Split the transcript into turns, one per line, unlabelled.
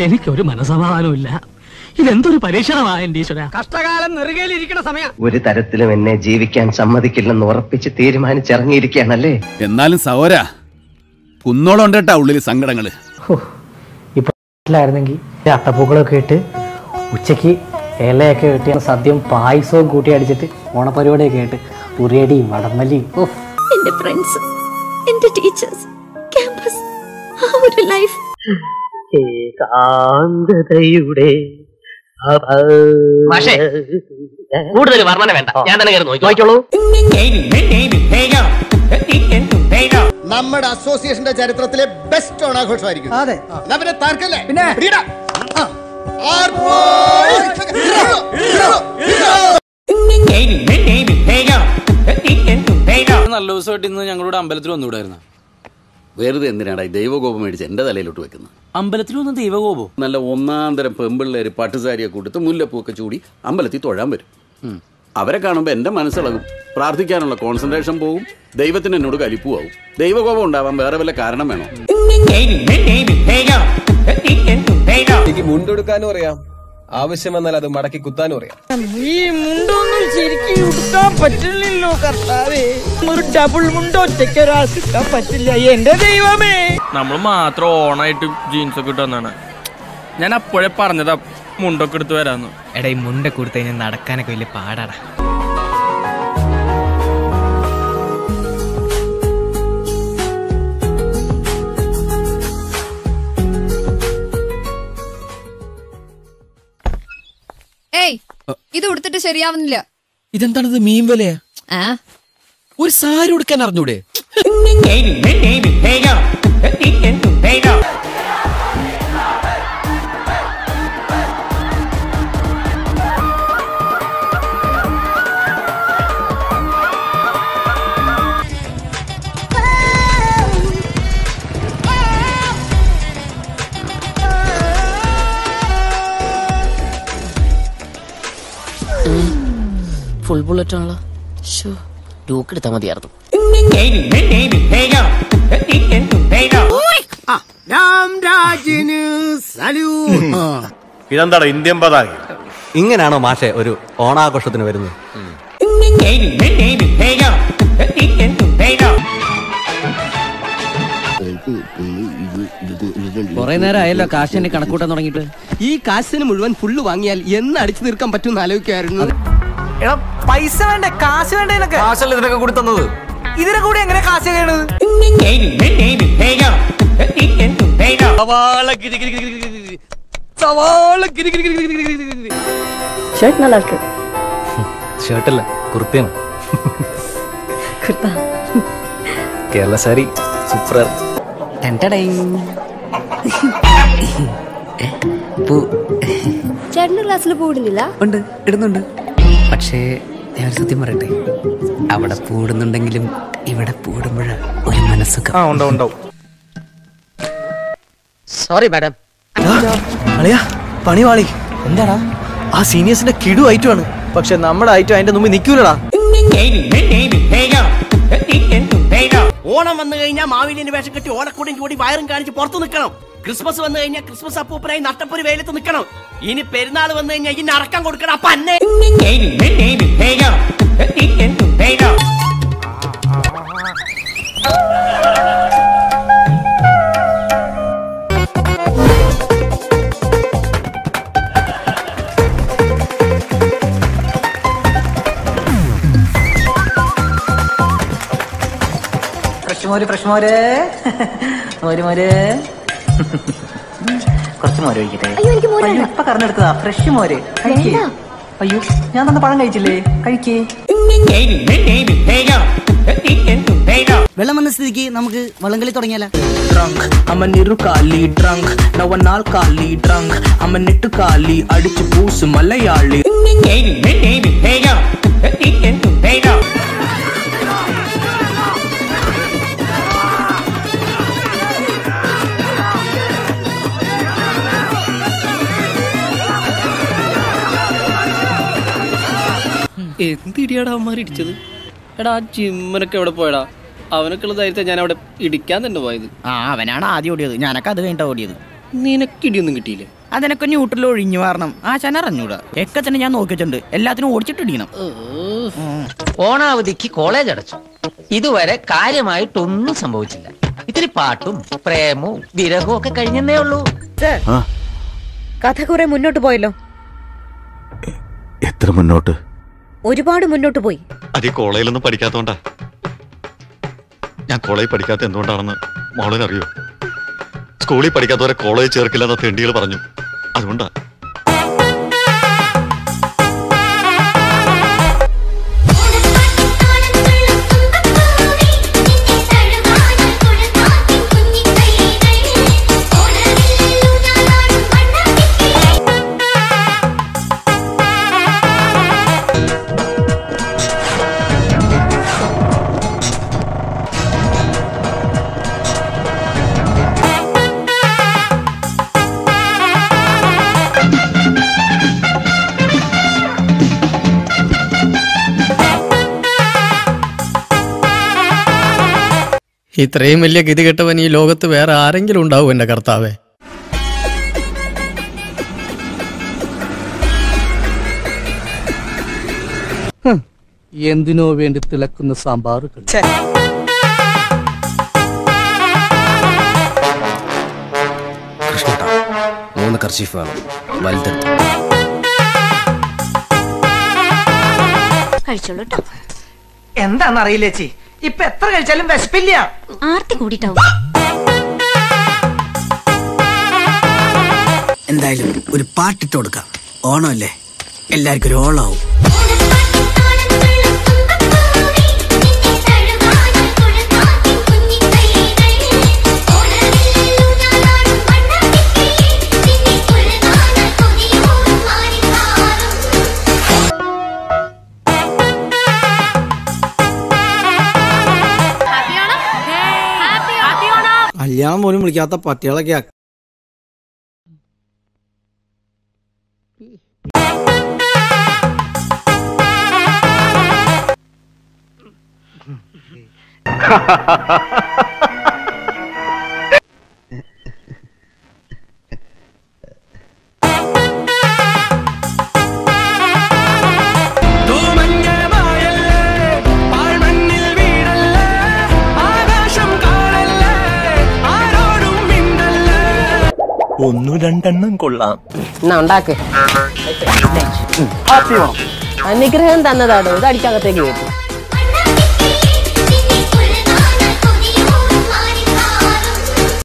എനിക്കൊരു മനസമാധാനമില്ല ഇതെന്തൊരു പരീക്ഷണമാണ് എന്റെ ഈശ്വര
കഷ്ടകാലം നെറുകയിലിരിക്കണ സമയം
ഒരു തരത്തിലും എന്നെ ജീവിക്കാൻ സമ്മതിക്കില്ലെന്ന് ഉറപ്പിച്ച് തീരുമാനിച്ചിറങ്ങിയിരിക്കുകയാണല്ലേ
എന്നാലും സഹോര കുന്നോളം ഉണ്ട് കേട്ടാ ഉള്ളില് സങ്കടങ്ങള്
ഇപ്പൊ വീട്ടിലായിരുന്നെങ്കിൽ അട്ടപ്പൂക്കളൊക്കെ ഇട്ട് ഉച്ചയ്ക്ക് ഇലയൊക്കെ വെട്ടി സദ്യയും പായസവും കൂട്ടി അടിച്ചിട്ട് ഓണപരിപാടിയൊക്കെ ആയിട്ട് ഉറിയടിയും വടംവലിയും ഓഹ്
എന്റെ ഫ്രണ്ട്സ് എന്റെ ടീച്ചേഴ്സ് ക്യാമ്പസ് ആ ഒരു ലൈഫ്
ഏകാന്തതയുടെ
മാഷേ, കൂടുതൽ വർണ്ണന വേണ്ട ഞാൻ തന്നെ കയറി
നോക്കിക്കോളൂ
നമ്മുടെ അസോസിയേഷന്റെ ചരിത്രത്തിലെ ബെസ്റ്റ് ഓണാഘോഷമായിരിക്കും അതെ പിന്നെ തർക്കല്ലേ പിന്നെ
നല്ല ദിവസമായിട്ട് ഇന്ന് ഞങ്ങളുടെ അമ്പലത്തിൽ വന്നുകൂടായിരുന്നു
വെറുതെ എന്തിനാടാ ഈ ദൈവകോപം മേടിച്ച് എന്റെ തലയിലോട്ട് വെക്കുന്നത്
അമ്പലത്തിൽ വന്ന് ദൈവകോപോ
നല്ല ഒന്നാം തരം പെമ്പിള്ളേര് പട്ടുസാരിയൊക്കെ കൊടുത്ത് മുല്ലപ്പൂക്കെ ചൂടി അമ്പലത്തിൽ തൊഴാൻ വരും അവരെ കാണുമ്പോൾ എന്റെ മനസ്സിളകും പ്രാർത്ഥിക്കാനുള്ള കോൺസെൻട്രേഷൻ പോകും ദൈവത്തിന് എന്നോട് കലിപ്പുമാവും ദൈവകോപം ഉണ്ടാവാൻ വേറെ വല്ല കാരണം വേണോ
എനിക്ക് മുണ്ടെടുക്കാനും അറിയാം ആവശ്യം വന്നാൽ അത് മടക്കി കുത്താനും അറിയാം
ഈ മുണ്ടൊന്നും ശരിക്കും ഉടുക്കാൻ പറ്റില്ലല്ലോ കർത്താവേ ഒരു ഡബിൾ മുണ്ട് ഒറ്റയ്ക്ക് ഒരാൾക്ക് ഇട്ടാൻ പറ്റില്ല എന്റെ ദൈവമേ
നമ്മൾ മാത്രം ഓണായിട്ട് ജീൻസ് ഒക്കെ ഇട്ട് വന്നാണ് ഞാൻ അപ്പോഴേ പറഞ്ഞതാ മുണ്ടൊക്കെ എടുത്ത് വരാന്ന്
എടാ ഈ മുണ്ടൊക്കെ കൊടുത്തു കഴിഞ്ഞാൽ നടക്കാനൊക്കെ വലിയ പാടാടാ
ഏയ് ഇത് ഉടുത്തിട്ട് ശരിയാവുന്നില്ല
ഇതെന്താണിത് മീൻ വിലയാ
ആ
ഒരു സാരി ഉടുക്കാൻ അറിഞ്ഞൂടെ
ഫുൾ ബുള്ളറ്റ് ആണല്ലോ ഡൂക്ക് എടുത്താൽ മതിയായിരുന്നു
ഇതെന്താടാ ഇന്ത്യൻ പതാക
ഇങ്ങനെയാണോ മാഷെ ഒരു ഓണാഘോഷത്തിന് വരുന്നത്
കൊറേ നേരം ആയല്ലോ കാശിന് കണക്കൂട്ടാൻ തുടങ്ങിയിട്ട് ഈ കാശിന് മുഴുവൻ ഫുള്ള് വാങ്ങിയാൽ എന്ന് അടിച്ചു തീർക്കാൻ പറ്റും ആലോചിക്കായിരുന്നു
എടാ പൈസ വേണ്ടേ കാശ് വേണ്ടേ നിനക്ക് കാശല്ലേ ഇതിനൊക്കെ കൂടി തന്നത് ഇതിനെ കൂടി എങ്ങനെ കാശ് ചെയ്യണത്
ഷർട്ട് നല്ല ഇருக்கு
ഷർട്ടല്ല കുർത്തയാണ് കേരള സാരി സൂപ്പർ
ചേട്ടന്റെ ക്ലാസ്സിൽ പോടുന്നില്ല
ഉണ്ട് ഇടുന്നുണ്ട് പക്ഷേ ഞാൻ ഒരു സത്യം പറയട്ടെ അവിടെ പൂടുന്നുണ്ടെങ്കിലും ഇവിടെ പൂടുമ്പോഴ ഒരു മനസ്സൊക്കെ
ആ ഉണ്ടാവും ഉണ്ടാവും
സോറി മാഡം
അളിയാ പണിവാളി എന്താടാ ആ സീനിയേഴ്സിന്റെ കിടു ഐറ്റമാണ് പക്ഷെ നമ്മുടെ ഐറ്റം അതിന്റെ മുമ്പിൽ നിൽക്കൂലടാ
ഓണം വന്നു കഴിഞ്ഞാൽ മാവിലിന് വേഷം കെട്ടി ഓണക്കൂടിയും കൂടി വയറും കാണിച്ച് പുറത്ത് നിൽക്കണം ക്രിസ്മസ് വന്നു കഴിഞ്ഞാൽ ക്രിസ്മസ് അപ്പൂപ്പനായി നട്ടപ്പൊരു വെയിലത്ത് നിൽക്കണം ഇനി പെരുന്നാൾ വന്നു കഴിഞ്ഞാൽ ഇനി അറക്കം കൊടുക്കണം അപ്പൊ അന്നെ
ഫ്രഷ് മോര് ഫ്രഷ് മോര് മോര് മോര് കുറച്ച് മോര് ഒഴിക്കട്ടെ
അയ്യോ എനിക്ക് മോര്
അയ്യോ
വേണ്ട.
ഇപ്പൊ കറന്നെടുത്തതാ ഫ്രഷ് മോര് കഴിക്കേ
വേണ്ട.
അയ്യോ ഞാൻ തന്ന പഴം കഴിച്ചില്ലേ കഴിക്കേ
വെള്ളം വന്ന സ്ഥിതിക്ക് നമുക്ക് വള്ളംകളി തുടങ്ങിയാലോ
ഡ്രങ്ക് അമ്മ നിറു കാലി ഡ്രങ്ക് നവനാൾ കാലി ഡ്രങ്ക് അമ്മ നെട്ടു കാലി അടിച്ചു പൂസ് മലയാളി
എന്തിടിയാടാ അവന്മാർ ഇടിച്ചത് എടാ ആ ജിമ്മനൊക്കെ എവിടെ പോയടാ അവനൊക്കെ ഉള്ള ധൈര്യത്തെ ഞാൻ അവിടെ ഇടിക്കാൻ തന്നെ പോയത്
ആ അവനാണ് ആദ്യം ഓടിയത് ഞാനൊക്കെ അത് കഴിഞ്ഞിട്ടാ ഓടിയത്
നിനക്കിടിയൊന്നും കിട്ടിയില്ലേ
അതിനൊക്കെ ന്യൂട്രൽ ഒഴിഞ്ഞു മാറണം ആശാൻ അറിഞ്ഞൂടാ ഒക്കെ തന്നെ ഞാൻ നോക്കിയിട്ടുണ്ട് എല്ലാത്തിനും ഓടിച്ചിട്ടിടിക്കണം
ഓണാവധിക്ക് കോളേജ് അടച്ചു ഇതുവരെ കാര്യമായിട്ടൊന്നും സംഭവിച്ചില്ല ഇത്തിരി പാട്ടും പ്രേമവും വിരഹവും ഒക്കെ കഴിഞ്ഞെന്നേ ഉള്ളൂ
കഥ കുറെ മുന്നോട്ട് പോയല്ലോ
എത്ര മുന്നോട്ട്
ഒരുപാട് മുന്നോട്ട് പോയി
അത് ഈ കോളേജിലൊന്നും പഠിക്കാത്തോണ്ടാ ഞാൻ കോളേജിൽ പഠിക്കാത്ത എന്തുകൊണ്ടാണെന്ന് മോളിനറിയോ സ്കൂളിൽ പഠിക്കാത്തവരെ കോളേജ് ചേർക്കില്ലെന്ന് തെണ്ടികൾ പറഞ്ഞു അതുകൊണ്ടാ
ഇത്രയും വലിയ ഗതി കെട്ടവൻ ഈ ലോകത്ത് വേറെ ആരെങ്കിലും ഉണ്ടാവും എന്റെ കർത്താവേ
എന്തിനോ വേണ്ടി തിളക്കുന്ന സാമ്പാറുകൾ
കൃഷ്ണേട്ടാ മൂന്ന് കർച്ചീഫ് വേണം വലുതെടുത്ത്
കഴിച്ചോളൂ കേട്ടോ
എന്താണെന്നറിയില്ല ചേച്ചി ഇപ്പൊ എത്ര കഴിച്ചാലും വിശപ്പില്ല
ആർത്തി കൂടിട്ടാവും
എന്തായാലും ഒരു പാട്ടിട്ട് കൊടുക്കാം ഓണമല്ലേ എല്ലാവർക്കും ഒരു ഓളാവും
കല്യാണം പോലും വിളിക്കാത്ത പട്ടികളൊക്കെ
ഒന്നു രണ്ടെണ്ണം കൊള്ളാം
എന്നാ ഉണ്ടാക്ക്
ഹാപ്പി ഓണം
അനുഗ്രഹം തന്നതാടോ ഇത് അടിക്കകത്തേക്ക് കയറ്റും